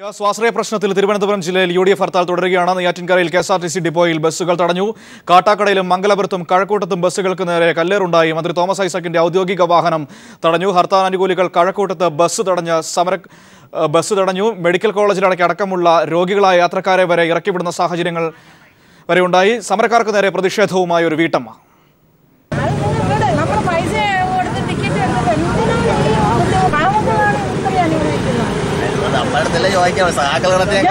സ്വാശ്രയ പ്രശ്നത്തിൽ തിരുവനന്തപുരം ജില്ലയിൽ യു ഡി എഫ് ഹർത്താൽ തുടരുകയാണ് നെയ്യാറ്റിൻകരയിൽ K S R T C ഡിപ്പോയിൽ ബസ്സുകൾ തടഞ്ഞു കാട്ടാക്കടയിലും മംഗലപുരത്തും കഴക്കൂട്ടത്തും ബസ്സുകൾക്ക് നേരെ കല്ലേറുണ്ടായി മന്ത്രി തോമസ് ഐസക്കിന്റെ ഔദ്യോഗിക വാഹനം തടഞ്ഞു ഹർത്താൽ അനുകൂലികൾ കഴക്കൂട്ടത്ത് ബസ് തടഞ്ഞ് സമര ഏഹ് ബസ് തടഞ്ഞു മെഡിക്കൽ കോളേജിലടക്കം അടക്കമുള്ള രോഗികളായ യാത്രക്കാരെ വരെ ഇറക്കിവിടുന്ന സാഹചര്യങ്ങൾ വരെ ഉണ്ടായി സമരക്കാർക്ക് നേരെ പ്രതിഷേധവുമായി ഒരു വീട്ടമ്മ നമ്മൾ പൈസ കൊടുത്ത് ടിക്കറ്റ് എടുത്തിട്ട് എന്തിനാണ് ഈ പാവങ്ങളാണ് ഇത്രയും അനുഭവിക്കുന്നത് നമ്മുടെ അടുത്തല്ലേ ചോദിക്കാം സഹാക്കളെ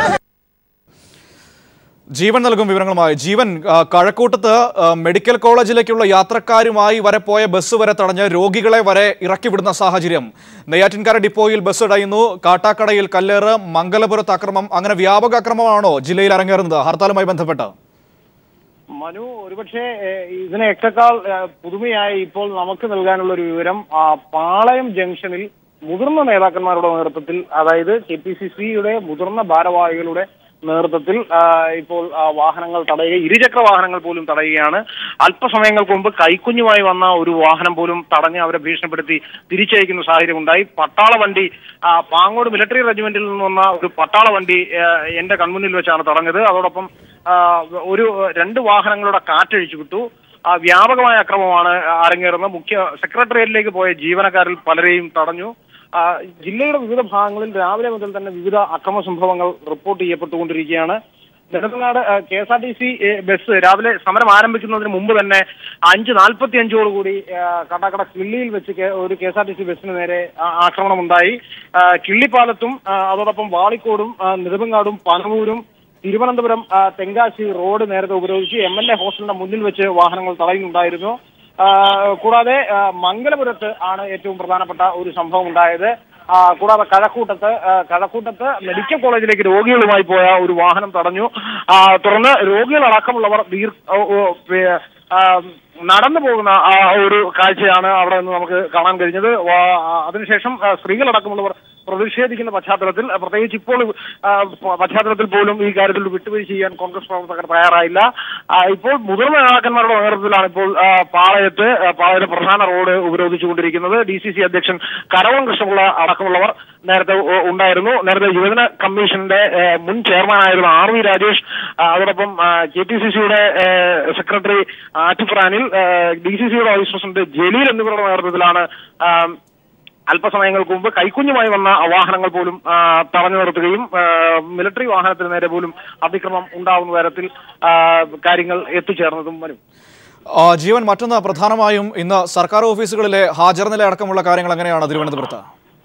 ജീവൻ നൽകും വിവരങ്ങളുമായി ജീവൻ ആ, കഴക്കൂട്ടത്ത് ആ, മെഡിക്കൽ കോളേജിലേക്കുള്ള യാത്രക്കാരുമായി വരെ പോയ ബസ് വരെ തടഞ്ഞ് രോഗികളെ വരെ ഇറക്കിവിടുന്ന സാഹചര്യം നെയ്യാറ്റിൻകര ഡിപ്പോയിൽ ബസ് ഇടയുന്നു കാട്ടാക്കടയിൽ കല്ലേറ് മംഗലപുരത്ത് അക്രമം അങ്ങനെ വ്യാപക അക്രമമാണോ ജില്ലയിൽ അരങ്ങേറുന്നത് ഹർത്താലുമായി ബന്ധപ്പെട്ട് മനു ഒരുപക്ഷെ ഏഹ്, ഇതിനേക്കാൾ ഏഹ്, പുതുമയായി ഇപ്പോൾ നമുക്ക് നൽകാനുള്ള ഒരു വിവരം ആ, പാളയം ജംഗ്ഷനിൽ മുതിർന്ന നേതാക്കന്മാരുടെ നേതൃത്വത്തിൽ അതായത് കെ പി സി സിയുടെ മുതിർന്ന ഭാരവാഹികളുടെ നേതൃത്വത്തിൽ ആ, ഇപ്പോൾ ആ, വാഹനങ്ങൾ തടയുക ഇരുചക്ര വാഹനങ്ങൾ പോലും തടയുകയാണ് അല്പസമയങ്ങൾക്ക് മുമ്പ് കൈക്കുഞ്ഞുമായി വന്ന ഒരു വാഹനം പോലും തടഞ്ഞ് അവരെ ഭീഷണിപ്പെടുത്തി തിരിച്ചയക്കുന്ന സാഹചര്യം ഉണ്ടായി പട്ടാള വണ്ടി ആ, പാങ്ങോട് മിലിറ്ററി റെജിമെന്റിൽ നിന്ന് വന്ന ഒരു പട്ടാള വണ്ടി ആ, എന്റെ കൺമുന്നിൽ വെച്ചാണ് തടഞ്ഞത് അതോടൊപ്പം ആ, ഒരു രണ്ട് വാഹനങ്ങളുടെ കാറ്റഴിച്ചു വിട്ടു ആ, വ്യാപകമായ അക്രമമാണ് അരങ്ങേറുന്നത് മുഖ്യ സെക്രട്ടേറിയറ്റിലേക്ക് പോയ ജീവനക്കാരിൽ പലരെയും തടഞ്ഞു ആ, ജില്ലയുടെ വിവിധ ഭാഗങ്ങളിൽ രാവിലെ മുതൽ തന്നെ വിവിധ അക്രമ സംഭവങ്ങൾ റിപ്പോർട്ട് ചെയ്യപ്പെട്ടുകൊണ്ടിരിക്കുകയാണ് Nedumangad K S R T C bus രാവിലെ സമരം ആരംഭിക്കുന്നതിന് മുമ്പ് തന്നെ അഞ്ച് നാൽപ്പത്തി അഞ്ചോടുകൂടി കാട്ടാക്കട കിള്ളിയിൽ വെച്ച് കെ- ഒരു K S R T C ബസ്സിന് നേരെ ആ- ആക്രമണമുണ്ടായി ആ, കിള്ളിപ്പാലത്തും ആ, അതോടൊപ്പം വാളിക്കോടും ആ, നെടുമങ്ങാടും പനവൂരും തിരുവനന്തപുരം ആ, തെങ്കാശി റോഡ് നേരത്തെ ഉപരോധിച്ച് എം എൽ എ ഹോസ്റ്റലിന്റെ മുന്നിൽ വെച്ച് വാഹനങ്ങൾ തടയുന്നുണ്ടായിരുന്നു ആ, കൂടാതെ ആ, മംഗലപുരത്ത് ആണ് ഏറ്റവും പ്രധാനപ്പെട്ട ഒരു സംഭവം ഉണ്ടായത് ആ, കൂടാതെ കഴക്കൂട്ടത്ത് ആ, കഴക്കൂട്ടത്ത് മെഡിക്കൽ കോളേജിലേക്ക് രോഗികളുമായി പോയ ഒരു വാഹനം തടഞ്ഞു ആ, തുടർന്ന് രോഗികളടക്കമുള്ളവർ ദീർ ഓ, ഓ, പേ- ആ, നടന്നു പോകുന്ന ആ ഒരു കാഴ്ചയാണ് അവിടെ നിന്ന് നമുക്ക് കാണാൻ കഴിഞ്ഞത് വാ- ആ, അതിനുശേഷം ആ, സ്ത്രീകളടക്കമുള്ളവർ പ്രതിഷേധിക്കുന്ന പശ്ചാത്തലത്തിൽ ആ, പ്രത്യേകിച്ച് ഇപ്പോൾ ആ, പ- പശ്ചാത്തലത്തിൽ പോലും ഈ കാര്യത്തിൽ വിട്ടുവീഴ്ച ചെയ്യാൻ കോൺഗ്രസ് പ്രവർത്തകർ തയ്യാറായില്ല ആ, ഇപ്പോൾ മുതിർന്ന നേതാക്കന്മാരുടെ നേതൃത്വത്തിലാണ് ഇപ്പോൾ ആ, പാളയത്ത് ആ, പാളയത്തെ പ്രധാന റോഡ് ഉപരോധിച്ചുകൊണ്ടിരിക്കുന്നത് ഡി സി സി അധ്യക്ഷൻ കരവം കൃഷ്ണപിള്ള അടക്കമുള്ളവർ നേരത്തെ ഉ- ഉണ്ടായിരുന്നു നേരത്തെ യുവജന കമ്മീഷന്റെ ആ, മുൻ ചെയർമാനായിരുന്ന ആർ വി രാജേഷ് ആ, അതോടൊപ്പം കെ പി സി സിയുടെ സെക്രട്ടറി ആറ്റിഫ്രാനിൽ ഡി സി സിയുടെ വൈസ് പ്രസിഡന്റ് ജലീൽ എന്നിവരുടെ നേതൃത്വത്തിലാണ് ആ, അല്പസമയങ്ങൾക്ക് മുമ്പ് കൈക്കുഞ്ഞുമായി വന്ന വാഹനങ്ങൾ പോലും ആ, തടഞ്ഞു നിർത്തുകയും ആ, മിലിറ്ററി വാഹനത്തിന് നേരെ പോലും അതിക്രമം ഉണ്ടാവുന്ന തരത്തിൽ ആ, കാര്യങ്ങൾ എത്തിച്ചേർന്നതും വരും ആ, ജീവൻ മറ്റൊന്ന് പ്രധാനമായും ഇന്ന് സർക്കാർ ഓഫീസുകളിലെ ഹാജർ നില അടക്കമുള്ള കാര്യങ്ങൾ എങ്ങനെയാണ് തിരുവനന്തപുരത്ത്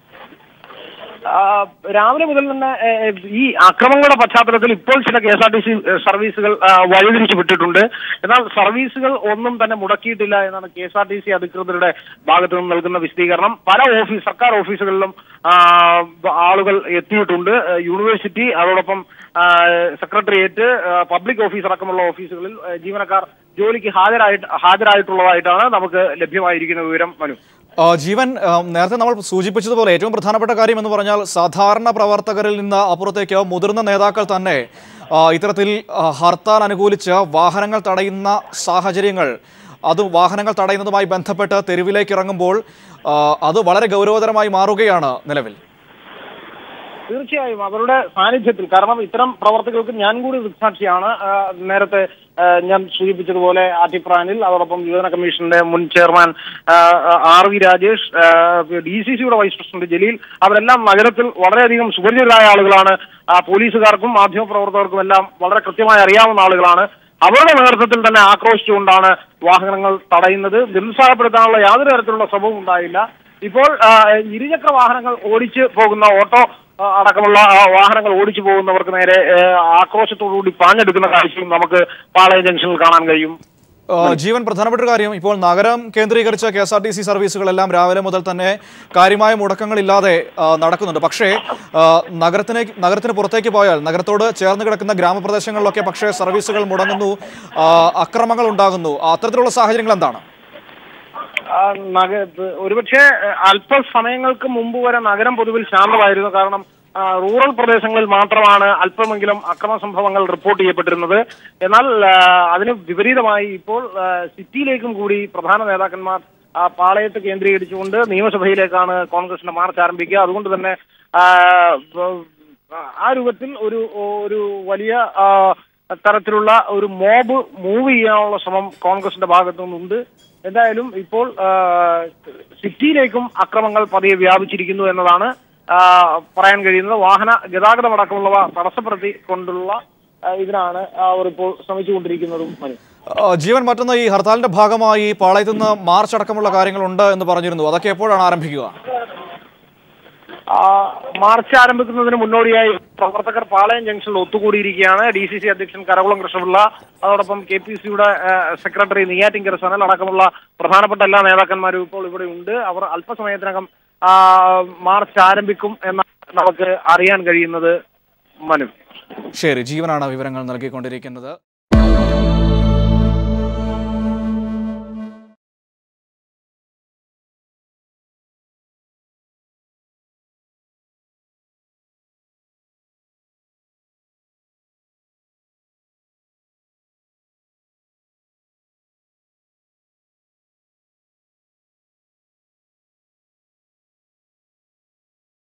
ആ, രാവിലെ മുതൽ തന്നെ ഏ, ഈ അക്രമങ്ങളുടെ പശ്ചാത്തലത്തിൽ ഇപ്പോൾ ചില K S R T C സർവീസുകൾ ആ, വഴിതിരിച്ചു വിട്ടിട്ടുണ്ട് എന്നാൽ സർവീസുകൾ ഒന്നും തന്നെ മുടക്കിയിട്ടില്ല എന്നാണ് K S R T C അധികൃതരുടെ ഭാഗത്തു നിന്ന് നൽകുന്ന വിശദീകരണം പല ഓഫീസ് സർക്കാർ ഓഫീസുകളിലും ആ, ആളുകൾ എത്തിയിട്ടുണ്ട് ആ, യൂണിവേഴ്സിറ്റി അതോടൊപ്പം ആ, സെക്രട്ടേറിയറ്റ് ആ, പബ്ലിക് ഓഫീസ് അടക്കമുള്ള ഓഫീസുകളിൽ ആ, ജീവനക്കാർ ജോലിക്ക് ഹാജരായിട്ട് ഹാജരായിട്ടുള്ളതായിട്ടാണ് നമുക്ക് ലഭ്യമായിരിക്കുന്ന വിവരം മനു ആ, ജീവൻ ആ, നേരത്തെ നമ്മൾ സൂചിപ്പിച്ചതുപോലെ ഏറ്റവും പ്രധാനപ്പെട്ട കാര്യം എന്ന് പറഞ്ഞാൽ സാധാരണ പ്രവർത്തകരിൽ നിന്ന് അപ്പുറത്തേക്ക് മുതിർന്ന നേതാക്കൾ തന്നെ ആ, ഇത്തരത്തിൽ ആ, ഹർത്താൽ അനുകൂലിച്ച് വാഹനങ്ങൾ തടയുന്ന സാഹചര്യങ്ങൾ അത് വാഹനങ്ങൾ തടയുന്നതുമായി ബന്ധപ്പെട്ട് തെരുവിലേക്ക് ഇറങ്ങുമ്പോൾ ആ, അത് വളരെ ഗൗരവതരമായി മാറുകയാണ് നിലവിൽ തീർച്ചയായും അവരുടെ സാന്നിധ്യത്തിൽ കാരണം ഇത്തരം പ്രവർത്തികൾക്ക് ഞാൻ കൂടി ദൃക്സാക്ഷിയാണ് ആ, നേരത്തെ ആ, ഞാൻ സൂചിപ്പിച്ചതുപോലെ ആറ്റിപ്രാനിൽ അതോടൊപ്പം യുവജന കമ്മീഷന്റെ മുൻ ചെയർമാൻ ആ, R V Rajesh D C സിയുടെ വൈസ് പ്രസിഡന്റ് ജലീൽ അവരെല്ലാം നഗരത്തിൽ വളരെയധികം സുപരിചിതരായ ആളുകളാണ് ആ, പോലീസുകാർക്കും മാധ്യമപ്രവർത്തകർക്കും എല്ലാം വളരെ കൃത്യമായി അറിയാവുന്ന ആളുകളാണ് അവരുടെ നേതൃത്വത്തിൽ തന്നെ ആക്രോശിച്ചുകൊണ്ടാണ് വാഹനങ്ങൾ തടയുന്നത് നിരുത്സാഹപ്പെടുത്താനുള്ള യാതൊരു തരത്തിലുള്ള ശ്രമവും ഉണ്ടായില്ല ഇപ്പോൾ ആ, ഇരുചക്ര വാഹനങ്ങൾ ഓടിച്ച് പോകുന്ന ഓട്ടോ ആ, അടക്കമുള്ള ആ, വാഹനങ്ങൾ ഓടിച്ചു പോകുന്നവർക്ക് നേരെ ഏ, ആക്രോശത്തോടുകൂടി പാഞ്ഞെടുക്കുന്ന കാഴ്ചയും നമുക്ക് പാളയം ജംഗ്ഷനിൽ കാണാൻ കഴിയും ആ, ജീവൻ പ്രധാനപ്പെട്ട ഒരു കാര്യം ഇപ്പോൾ നഗരം കേന്ദ്രീകരിച്ച K S R T C സർവീസുകളെല്ലാം രാവിലെ മുതൽ തന്നെ കാര്യമായ മുടക്കങ്ങളില്ലാതെ ആ, നടക്കുന്നുണ്ട് പക്ഷേ ആ, നഗരത്തിനെ നഗരത്തിന് പുറത്തേക്ക് പോയാൽ നഗരത്തോട് ചേർന്ന് കിടക്കുന്ന ഗ്രാമപ്രദേശങ്ങളിലൊക്കെ പക്ഷേ സർവീസുകൾ മുടങ്ങുന്നു ആ, അക്രമങ്ങൾ ഉണ്ടാകുന്നു അത്തരത്തിലുള്ള സാഹചര്യങ്ങൾ എന്താണ് ആ, നഗ ഒരുപക്ഷെ ഏഹ്, അല്പസമയങ്ങൾക്ക് മുമ്പ് വരെ നഗരം പൊതുവിൽ ശാന്തമായിരുന്നു കാരണം ആ, റൂറൽ പ്രദേശങ്ങളിൽ മാത്രമാണ് അല്പമെങ്കിലും അക്രമ സംഭവങ്ങൾ റിപ്പോർട്ട് ചെയ്യപ്പെട്ടിരുന്നത് എന്നാൽ ആ, അതിന് വിപരീതമായി ഇപ്പോൾ ആ, സിറ്റിയിലേക്കും കൂടി പ്രധാന നേതാക്കന്മാർ ആ, പാളയത്ത് കേന്ദ്രീകരിച്ചുകൊണ്ട് നിയമസഭയിലേക്കാണ് കോൺഗ്രസിന്റെ മാർച്ച് ആരംഭിക്കുക അതുകൊണ്ട് തന്നെ ആ, ആ, ആ രൂപത്തിൽ ഒരു ഒരു വലിയ ആ, തരത്തിലുള്ള ഒരു മോബ് മൂവ് ചെയ്യാനുള്ള ശ്രമം കോൺഗ്രസിന്റെ ഭാഗത്തു നിന്നുണ്ട് എന്തായാലും ഇപ്പോൾ ആ, സിറ്റിയിലേക്കും അക്രമങ്ങൾ പതിയെ വ്യാപിച്ചിരിക്കുന്നു എന്നതാണ് ആ, പറയാൻ കഴിയുന്നത് വാഹന ഗതാഗതം അടക്കമുള്ളവ തടസ്സപ്പെടുത്തി കൊണ്ടുള്ള ആ, ഇതിനാണ് അവർ ഇപ്പോൾ ശ്രമിച്ചുകൊണ്ടിരിക്കുന്നതും മനു ആ, ജീവൻ മറ്റൊന്ന് ഈ ഹർത്താലിന്റെ ഭാഗമായി പാളയത്തു നിന്ന് മാർച്ച് അടക്കമുള്ള കാര്യങ്ങളുണ്ട് എന്ന് പറഞ്ഞിരുന്നു അതൊക്കെ എപ്പോഴാണ് ആരംഭിക്കുക ആ, മാർച്ച് ആരംഭിക്കുന്നതിന് മുന്നോടിയായി പ്രവർത്തകർ പാളയം ജംഗ്ഷനിൽ ഒത്തുകൂടിയിരിക്കുകയാണ് ഡി സി സി അധ്യക്ഷൻ കരകുളം കൃഷ്ണപിള്ള അതോടൊപ്പം കെ പി സിയുടെ സെക്രട്ടറി നെയ്യാറ്റിങ്കര സനൽ അടക്കമുള്ള പ്രധാനപ്പെട്ട എല്ലാ നേതാക്കന്മാരും ഇപ്പോൾ ഇവിടെ ഉണ്ട് അവർ അല്പസമയത്തിനകം ആ, മാർച്ച് ആരംഭിക്കും എന്നാണ് നമുക്ക് അറിയാൻ കഴിയുന്നത് മനു ശരി ജീവനാണ് വിവരങ്ങൾ നൽകിക്കൊണ്ടിരിക്കുന്നത്